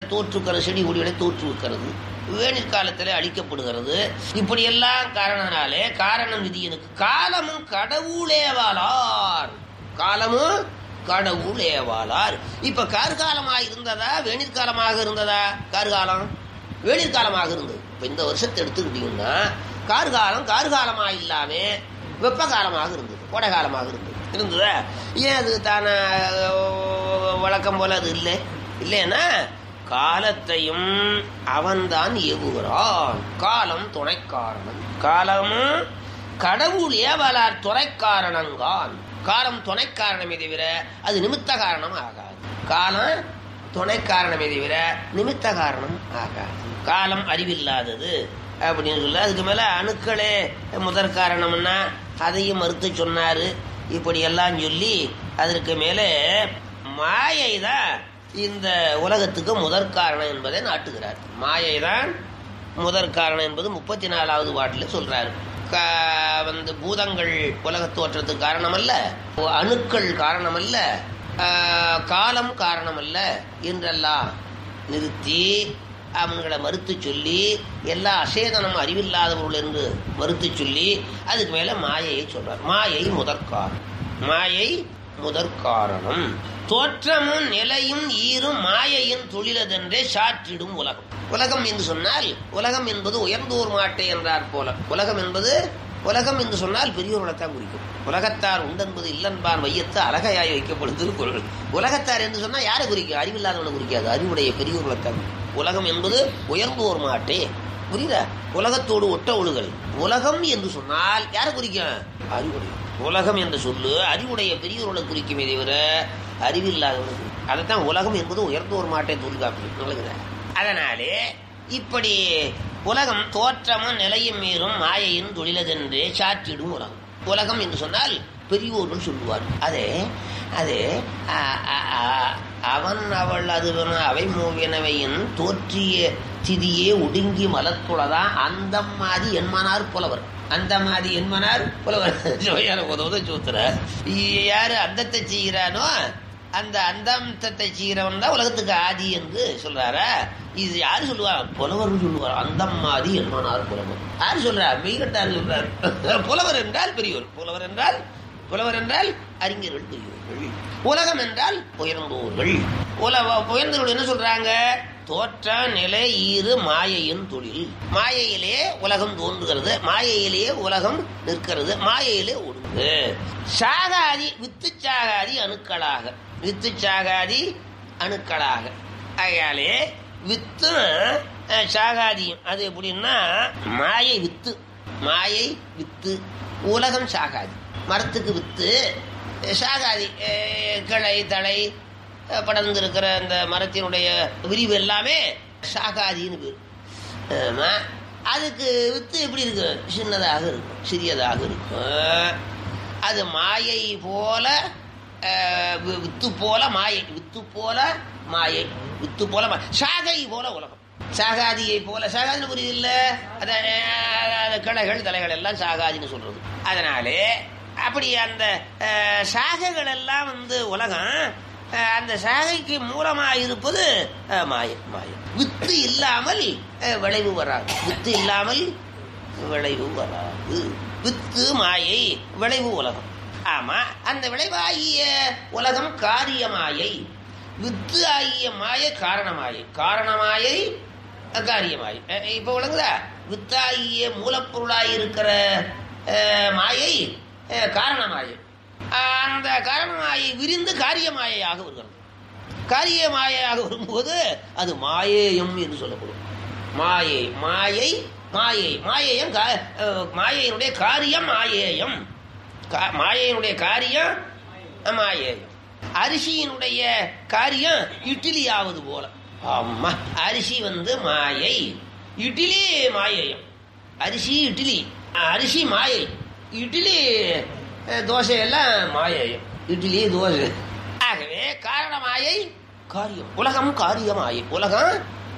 தோற்றுக்கிறது செடி கொடிகளை தோற்றுவிக்கிறது வேணிற் காலத்திலே அழிக்கப்படுகிறது இப்படி எல்லாம் காரணனாலே காரணம் விதியனுக்கு காலமும் கடவுளேவாளார் காலமும் கடவுளேவாளார் இப்ப கார்காலமாக இருந்ததா வேணிற் காலமாக இருந்ததா கார்காலம் வேணிற் காலமாக இருந்தது இப்ப இந்த வருஷத்தை எடுத்துக்கிட்டீங்கன்னா கார்காலம் கார்காலமாக இல்லாம வெப்ப காலமாக இருந்தது கோடை காலமாக இருந்தது இருந்ததா ஏன் அது தானே அஹ், வழக்கம் போல அது இல்லை இல்லைன்னா காலத்தையும் அவன்தான் ஏவுகிறான் காலம் துணைக்காரணம் காலமும் கடவுள் ஏவலார் துணைக்காரணங்கான் காலம் துணை காரணமே தவிர அது நிமித்த காரணம் ஆகாது காலம் துணை காரணமே தவிர நிமித்த காரணம் ஆகாது காலம் அறிவில்லாதது அப்படின்னு சொல்ல அதுக்கு மேல அணுக்களே முதற் காரணம்னா அதையும் மறுத்து சொன்னாரு இப்படி எல்லாம் சொல்லி அதற்கு மேலே மாயை தான் இந்த உலகத்துக்கு முதற் காரணம் என்பதை நாட்டுகிறார் மாயை தான் முதற் காரணம் என்பது முப்பத்தி நாலாவது பாட்டில் சொல்றாரு கா- வந்து பூதங்கள் உலகத் தோற்றத்துக்கு காரணம் அல்ல அணுக்கள் காரணம் அல்ல ஆஹ், காலம் காரணம் அல்ல என்றெல்லாம் நிறுத்தி அவங்களை மறுத்து சொல்லி எல்லா அசேதனம் அறிவில்லாதவர்கள் என்று மறுத்து சொல்லி அதுக்கு மேல மாயையை சொல்றார் மாயை முதற்காரணம் மாயை முதற்காரணம் தோற்றமும் நிலையும் ஈரும் மாயையின் தொழிலதென்றே சாற்றிடும் உலகம் உலகம் என்று சொன்னால் உலகம் என்பது உயர்ந்தோர் மாட்டை என்றார் போல உலகம் என்பது உலகம் என்று சொன்னால் பெரியோர்களைத்தான் குறிக்கும் உலகத்தார் உண்டென்பது இல்லன்பான் வையத்து அழகையாய் வைக்கப்படுது திருக்குறள் உலகத்தார் என்று சொன்னால் யாரை குறிக்கும் அறிவில்லாதவனை குறிக்காது அறிவுடைய பெரியோர்களைத்தான் குறிக்கும். உலகம் என்பது உயர்ந்தோர் மாட்டே புரியுதா உலகத்தோடு ஒட்ட ஒழுகல் உலகம் என்று சொன்னால் யாரை குறிக்கும் அறிவுடைய உலகம் என்று சொல்லு அறிவுடைய பெரியோர்களை குறிக்குமே தவிர அறிவில்லாதவனை குறிக்கும் அதைத்தான் உலகம் என்பது உயர்ந்தோர் மாட்டே தொழில்காப்பி அதனாலே இப்படி உலகம் தோற்றமும் நிலையும் மீறும் மாயையின் தொழிலதென்றே சாற்றிடும் உலகம் உலகம் என்று சொன்னால் பெரியோர்கள் சொல்லுவார் அதே அது அ- அ- அ- அவன் அவள் அதுவன அவை மூவியனவையின் தோற்றிய திதியே ஒடுங்கி மலத்துளதான் அந்த மாதிரி என்மனார் புலவர் அந்த மாதிரி என்மனார் புலவர் ஜோயான உதவுத சூத்திர யாரு அந்தத்தை செய்கிறானோ அந்த அந்தத்தை செய்கிறவன் தான் உலகத்துக்கு ஆதி என்று சொல்றாரா இது யாரு சொல்லுவார் புலவர் சொல்லுவார் அந்தம் ஆதி என்பனார் புலவர் யாரு சொல்றார் மெய்கட்டார் சொல்றார் புலவர் என்றால் பெரியவர் புலவர் என்றால் புலவர் என்றால் அறிஞர்கள் பெரியவர்கள் உலகம் என்றால் உயர்ந்தோர்கள் உலக உயர்ந்தவர்கள் என்ன சொல்றாங்க தோற்ற நிலை ஈறு மாயையின் தொழில் மாயையிலே உலகம் தோன்றுகிறது மாயையிலேயே உலகம் நிற்கிறது மாயையிலே ஒடுங்கு சாகாதி வித்து சாகாதி அணுக்களாக வித்து சாகாதி அணுக்களாக ஆகையாலே வித்து அஹ், சாகாதியும் அது எப்படின்னா மாயை வித்து மாயை வித்து உலகம் சாகாதி மரத்துக்கு வித்து அஹ், சாகாதி அஹ், கிளை தழை அஹ், படர்ந்திருக்கிற அந்த மரத்தினுடைய விரிவு எல்லாமே சாகாதின்னு பேர் ஆமா அதுக்கு வித்து எப்படி இருக்கு சின்னதாக இருக்கும் சிறியதாக இருக்கும் அது மாயை போல அஹ், வி- வித்து போல மாயை வித்து போல மாயை வித்து போல மா- சாகை போல உலகம் சாகாதியை போல சாகாதின்னு புரியுது இல்ல அத அஹ், அந்த கிளைகள் தலைகள் எல்லாம் சாகாதின்னு சொல்றது அதனாலே அப்படி அந்த அஹ், சாகைகள் எல்லாம் வந்து உலகம் அஹ், அந்த சாகைக்கு மூலமா இருப்பது அஹ், மாயை மாயை வித்து இல்லாமல் அஹ், விளைவு வராது வித்து இல்லாமல் விளைவு வராது வித்து மாயை விளைவு உலகம் ஆமா அந்த விளைவாகிய உலகம் காரியமாயை வித்து ஆகிய மாய காரணமாயை காரணமாயை காரியமாயை அஹ், இப்ப விளங்குதா வித்தாகிய மூலப்பொருளாய் இருக்கிற அஹ், மாயை அஹ், காரணமாயை அந்த காரணமாயை விரிந்து காரியமாயையாக வருகிறது காரிய மாயையாக வரும்போது அது மாயேயம் என்று சொல்லப்படும் மாயை மாயை மாயை மாயேயம் கா- அஹ், மாயையினுடைய காரியம் மாயேயம் கா- மாயையினுடைய காரியம் மாயேயம் அரிசியினுடைய காரியம் இட்லியாவது போல ஆமா அரிசி வந்து மாயை இட்லி மாயேயம் அரிசி இட்லி அரிசி மாயை இட்லி அஹ், தோசை எல்லாம் மாயேயம் இட்லி தோசை ஆகவே காரணமாயை காரியம் உலகம் காரியமாயை உலகம்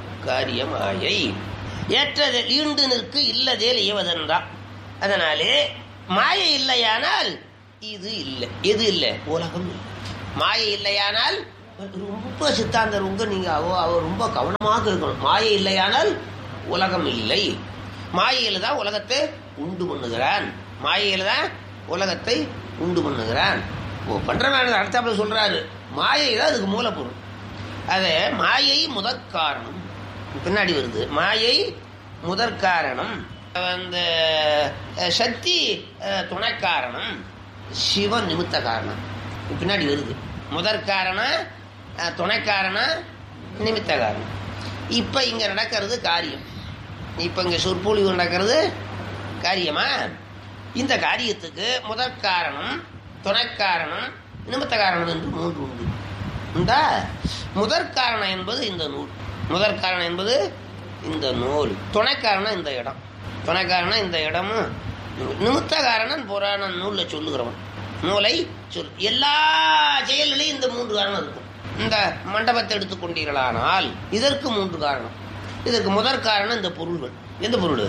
காரியமாயை ஏற்றதில் ஈண்டு நிற்கு இல்லதேல் ஏவதென்றான் அதனாலே மாயை இல்லையானால் இது இல்லை எது இல்லை உலகம் இல்லை மாயை இல்லையானால் ரொம்ப சித்தாந்தர் உங்க நீங்க அவ அவ ரொம்ப கவனமாக இருக்கணும் மாயை இல்லையானால் உலகம் இல்லை மாயையில தான் உலகத்தை உண்டு பண்ணுகிறான் மாயையில தான் உலகத்தை உண்டு பண்ணுகிறான் ஓ பண்றவன் அடுத்தாப்புல சொல்றாரு மாயை தான் அதுக்கு மூலப்பொருள் அது மாயை முதற் காரணம் பின்னாடி வருது மாயை முதற் காரணம் அந்த அஹ், சக்தி அஹ், துணை காரணம் சிவன் நிமித்த காரணம் பின்னாடி வருது முதற் காரணம் அஹ், துணை காரணம் நிமித்த காரணம் இப்ப இங்க நடக்கிறது காரியம் இப்ப இங்க சொற்பொழிவு நடக்கிறது காரியமா இந்த காரியத்துக்கு முதற் காரணம் துணை காரணம் நிமித்த காரணம் என்று மூன்று உண்டு உண்டா முதற் காரணம் என்பது இந்த நூல் முதற் காரணம் என்பது இந்த நூல் துணை காரணம் இந்த இடம் துணை காரணம் இந்த இடமும் நூல். நிமித்த காரணம் புராண நூல்ல சொல்லுகிறவன் நூலை சொல் எல்லா செயல்களையும் இந்த மூன்று காரணம் இருக்கும் இந்த மண்டபத்தை எடுத்துக்கொண்டீர்களானால் இதற்கு மூன்று காரணம் இதற்கு முதற் காரணம் இந்த பொருள்கள் எந்த பொருள்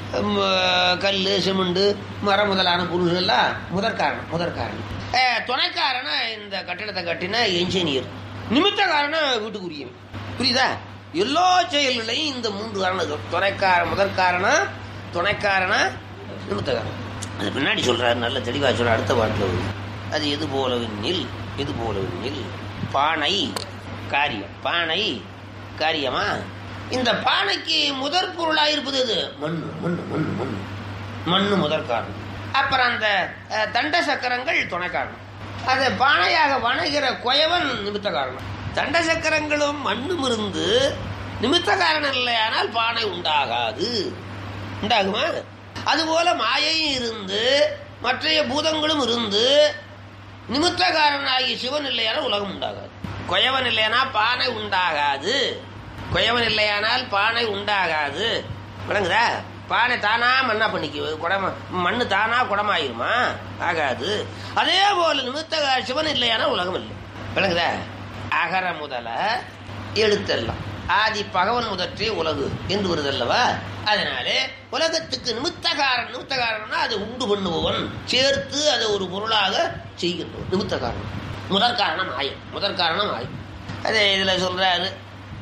கல் சிமெண்ட் மரம் முதலான பொருள்கள் எல்லாம் முதற் காரணம் முதற் காரணம் அஹ், துணை காரணம் இந்த கட்டிடத்தை கட்டின என்ஜினியர் நிமித்த காரணம் வீட்டுக்குரியவன் புரியுதா எல்லா செயல்களையும் இந்த மூன்று காரணம் இருக்கு. துணைக்கார முதற் காரணம் துணை காரணம் நிமித்த காரணம் அது பின்னாடி சொல்றாரு நல்ல தெளிவா சொல்ற அடுத்த பாட்டில் வருது அது எது போலவெனில் எது போலவெனில் பானை காரியம் பானை காரியமா இந்த பானைக்கு முதற் பொருளாக இருப்பது எது மண்ணு மண்ணு மண்ணு மண்ணு மண்ணு முதற் காரணம் அப்புறம் அந்த அஹ், தண்ட சக்கரங்கள் துணை காரணம் அது பானையாக வணங்குகிற குயவன் நிமித்த காரணம் தண்ட சக்கரங்களும் மண்ணும் இருந்து நிமித்த காரணம் இல்லையானால் பானை உண்டாகாது உண்டாகுமா அதுபோல மாயையும் இருந்து மற்றைய பூதங்களும் இருந்து நிமித்த காரணனாகிய சிவன் இல்லையானால் உலகம் உண்டாகாது குயவன் இல்லையானா பானை உண்டாகாது குயவன் இல்லையானால் பானை உண்டாகாது விளங்குதா பானை தானா மண்ணா பண்ணிக்கு குடம மண்ணு தானா குடமாயிருமா ஆகாது அதே போல நிமித்த கா- சிவன் இல்லையானா உலகம் இல்லை விளங்குதா அகர முதல எழுத்தெல்லாம் ஆதி பகவன் முதற்றே உலகு என்று வருதல்லவா அதனாலே உலகத்துக்கு நிமித்தகாரன் நிமித்தகாரன்னா அதை உண்டு பண்ணுபவன் சேர்த்து அதை ஒரு பொருளாக செய்கின்றவன் நிமித்தகாரன் முதற் காரணம் ஆயம் முதற் காரணம் ஆயம் அதே இதுல சொல்றாரு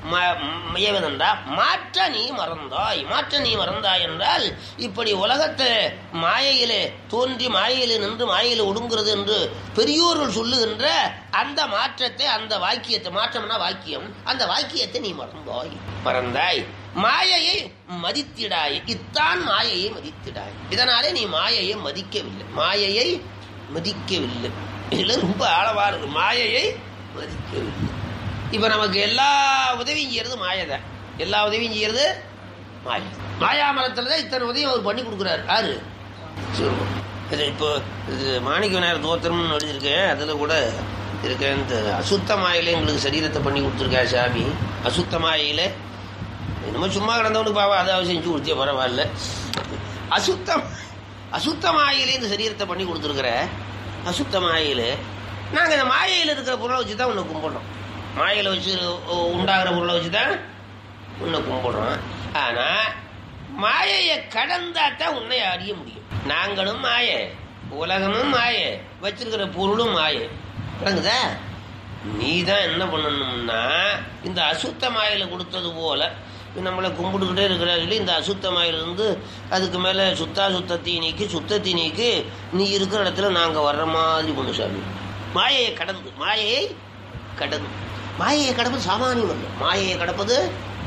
மையவனண்டா மாற்ற நீ மறந்தாய் மாற்ற நீ மறந்தாய் என்றால் இப்படி உலகத்தை மாயையிலே தோன்றி மாயையிலே நின்று மாயையிலே ஒடுங்கிறது என்று பெரியோர்கள் சொல்லுகின்ற அந்த மாற்றத்தை அந்த வாக்கியத்தை மாற்றம்னா வாக்கியம் அந்த வாக்கியத்தை நீ மறந்தாய் மறந்தாய் மாயையை மதித்திடாய் இத்தான் மாயையை மதித்திடாய் இதனாலே நீ மாயையை மதிக்கவில்லை மாயையை மதிக்கவில்லை இதுல ரொம்ப ஆழவா இருக்கு மாயையை மதிக்கவில்லை இப்ப நமக்கு எல்லா உதவியும் செய்யறது மாயதான் எல்லா உதவியும் செய்யறது மாய மாயாமலத்துல தான் இத்தனை உதவியும் அவர் பண்ணி கொடுக்குறாரு யாரு சிவபெருமான். இது இப்போ இது மாணிக்க விநாயகர் தோத்திரம்னு எழுதியிருக்கேன் அதுல கூட இருக்க இந்த அசுத்த மாயில எங்களுக்கு சரீரத்தை பண்ணி கொடுத்துருக்காரு சாமி அசுத்த மாயில என்னமோ சும்மா கிடந்தவனுக்கு பாவா அதாவது செஞ்சு கொடுத்தே பரவாயில்ல அசுத்தம் அசுத்த மாயிலே இந்த சரீரத்தை பண்ணி கொடுத்துருக்குற அசுத்த மாயில நாங்கள் இந்த மாயையில் இருக்கிற பொருளை வச்சு தான் உன்னை கும்பிடுறோம் மாயையில் வச்சு உ- உண்டாகிற பொருளை வச்சு தான் உன்னை கும்பிடுறோம் ஆனால் மாயையை கடந்தா தான் உன்னை அறிய முடியும் நாங்களும் மாயை உலகமும் மாயை வச்சிருக்கிற பொருளும் மாயை விளங்குதா நீ தான் என்ன பண்ணணும்னா இந்த அசுத்த மாயில கொடுத்தது போல நம்மளை கும்பிட்டுக்கிட்டே இருக்கிற சொல்லி இந்த அசுத்த மாயிலிருந்து அதுக்கு மேலே சுத்தா சுத்தத்தை நீக்கி சுத்தத்தை நீக்கி நீ இருக்கிற இடத்துல நாங்கள் வர்ற மாதிரி பண்ணு சாமி மாயையை கடந்து மாயையை கடந்து மாயையை கடப்பது சாமானியம் அல்ல மாயையை கடப்பது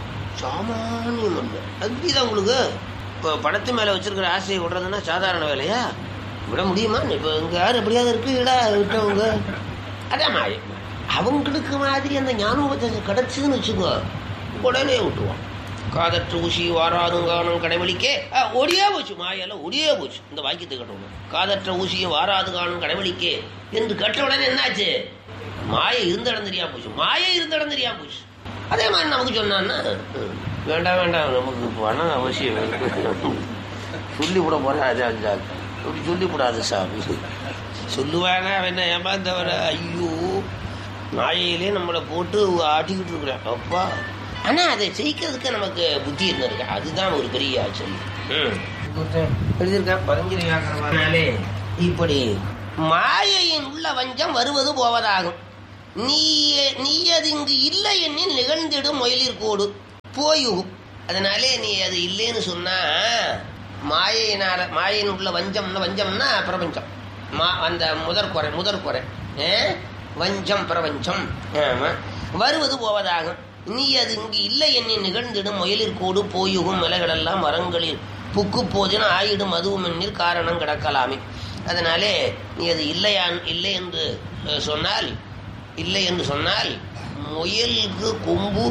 சாமானியம் அல்ல அது புரியுதா உங்களுக்கு இப்போ படத்து மேலே வச்சிருக்கிற ஆசையை விடுறதுன்னா சாதாரண வேலையா விட முடியுமா இப்போ இங்கே யார் எப்படியாவது இருக்குடா விட்டவங்க அதான் மாயை அவங்களுக்கு மாதிரி அந்த ஞானோபதேசம் கிடைச்சதுன்னு வச்சுக்கோ உடனே விட்டுருவான் காதற்று ஊசி வாராதுங்கானம் கடைவழிக்கே ஆ, ஒடியே போச்சு மாயால ஒடியே போச்சு இந்த வாக்கியத்தை கட்டணும் காதற்ற ஊசியை வாராது காணும் கடைவழிக்கே என்று கட்ட உடனே என்னாச்சு மாயை இருந்த இடம் தெரியாம போச்சு மாயை இருந்த இடம் தெரியாம போச்சு அதே மாதிரி நமக்கு சொன்னான்னா ம், வேண்டாம் வேண்டாம் நமக்கு பணம் அவசியம் வேணும் சொல்லி விட போறாது அப்படி சொல்லி விடாது சாமி சொல்லுவாங்க அவன் என்ன ஏமாந்தவர ஐயோ மாயையிலே நம்மளை போட்டு ஆட்டிக்கிட்டு இருக்கிறான் அப்பா ஆனா அதை ஜெயிக்கிறதுக்கு நமக்கு புத்தி இருந்திருக்கு அதுதான் ஒரு பெரிய ஆச்சரியம் ம். எழுதியிருக்கேன் பதஞ்சலி வியாக்கரமானாலே இப்படி மாயையின் உள்ள வஞ்சம் வருவது போவதாகும் நீ நீ அது இங்கு இல்லை எண்ணில் நிகழ்ந்திடும் மொயிலிற்கோடு போயுகும் அதனாலே நீ அது இல்லைன்னு சொன்னா மாயையினால மாயின் உள்ள வஞ்சம்னா வஞ்சம்னா பிரபஞ்சம் மா அந்த முதற் குறை முதற் குறை ஏ? வஞ்சம் பிரபஞ்சம் ஆமா வருவது போவதாகும் நீ அது இங்கு இல்லை எண்ணி நிகழ்ந்திடும் முயலிற்கோடு போயுகும் மலைகளெல்லாம் மரங்களில் புக்கு போதின ஆயிடும் அதுவும் எண்ணில் காரணம் கிடக்கலாமே அதனாலே நீ அது இல்லையான் இல்லை என்று அஹ், சொன்னால் இல்லை என்று சொன்னால் முயலுக்கு கொம்பு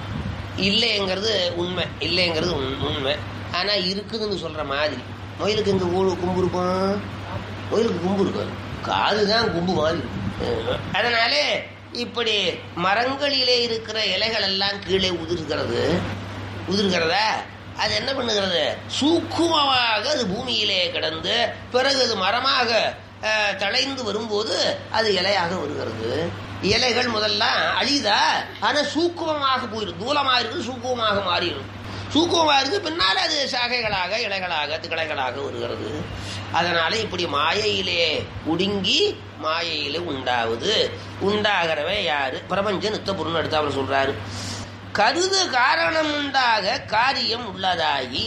இல்லைங்கிறது உண்மை இல்லைங்கிறது உண்- உண்மை ஆனா இருக்குதுன்னு சொல்ற மாதிரி முயலுக்கு எங்க ஊழு கொம்பு இருக்கும் முயலுக்கு கொம்பு இருக்காது காது தான் கொம்பு மாதிரி இருக்கும். அஹ் அதனாலே இப்படி மரங்களிலே இருக்கிற இலைகள் எல்லாம் கீழே உதிர்கிறது உதிர்கிறதா அது என்ன பண்ணுகிறது சூக்குமமாக அது பூமியிலே கிடந்து பிறகு அது மரமாக அஹ், தழைந்து வரும்போது அது இலையாக வருகிறது இலைகள் முதல்ல அழிதா ஆனா சூக்குமமாக போயிடும் தூலமாக இருக்குது சூக்குமமாக மாறிடும் சூக்குமமாக இருக்கு பின்னால் அது சாகைகளாக இலைகளாக கிளைகளாக வருகிறது அதனால இப்படி மாயையிலே ஒடுங்கி மாயையிலே உண்டாவது உண்டாகிறவ யாரு பிரபஞ்ச நித்த பொருள் எடுத்து அவர் சொல்றாரு கருது காரணம் உண்டாக காரியம் உள்ளதாகி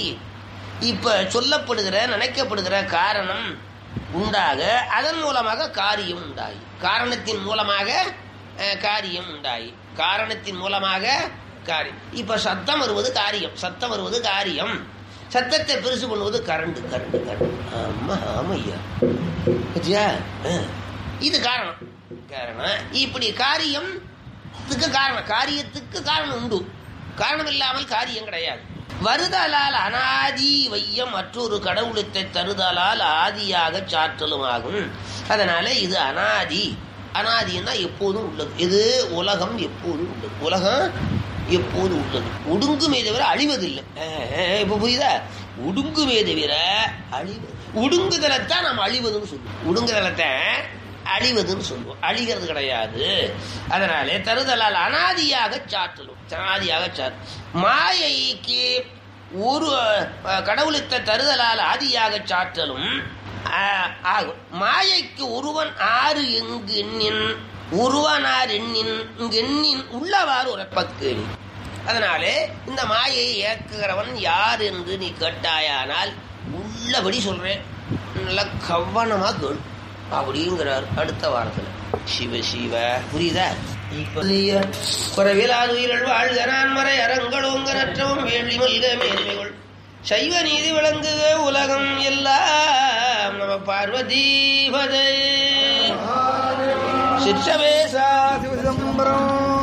இப்ப சொல்லப்படுகிற நினைக்கப்படுகிற காரணம் உண்டாக அதன் மூலமாக காரியம் உண்டாகி காரணத்தின் மூலமாக அஹ், காரியம் உண்டாகி காரணத்தின் மூலமாக காரியம் இப்ப சத்தம் வருவது காரியம் சத்தம் வருவது காரியம் சத்தத்தை பெருசு பண்ணுவது கரண்டு கரண்டு கரண்டு ஆமா ஆமா ஐயா பத்தியா அஹ். இது காரணம் காரணம் இப்படி காரியம் இதுக்கு காரணம் காரியத்துக்கு காரணம் உண்டு காரணம் இல்லாமல் காரியம் கிடையாது வருதலால் அனாதி வையம் மற்றொரு கடவுளத்தை தருதலால் ஆதியாக சாற்றலும் ஆகும் அதனால இது அனாதி அனாதின்னா எப்போதும் உள்ளது இது உலகம் எப்போதும் உள்ளது உலகம் எப்போதும் உள்ளது ஒடுங்குமே தவிர அழிவதில்லை அஹ், அஹ், இப்ப புரியுதா ஒடுங்குமே தவிர அழிவது உடுங்குதலைத்தான் நாம் அழிவதுன்னு சொல்லுவோம் உடுங்குதலத்தை அழிவதுன்னு சொல்லுவோம் அழிகிறது கிடையாது அதனாலே தருதலால் அனாதியாக சாற்றலும் அனாதியாக சார் மாயைக்கு ஒரு அஹ், கடவுளுத்த தருதலால் ஆதியாக சாற்றலும் அஹ், ஆகும் மாயைக்கு ஒருவன் ஆறு எங்கு எண்ணின் ஒருவனார் எண்ணின் இங்கு எண்ணின் உள்ளவாறு உரைப்பக்கு அதனாலே இந்த மாயை இயக்குகிறவன் யார் என்று நீ கேட்டாயானால் உள்ளபடி சொல்றேன் நல்லா கவனமா கேள் அப்படிங்கிறார் அடுத்த வாரத்துல சிவ சிவ புரியுதா இப்போதைய குறைவிலாது உயிர்கள் வாழ்க நான் மறை அறங்களோங்க நற்றவும் வேள்வி மல்க மேன்மைகள் சைவ நீதி விளங்குக உலகம் எல்லாம் நம பார்வதி பதே சிற்றவேசா சிவசிதம்பரம்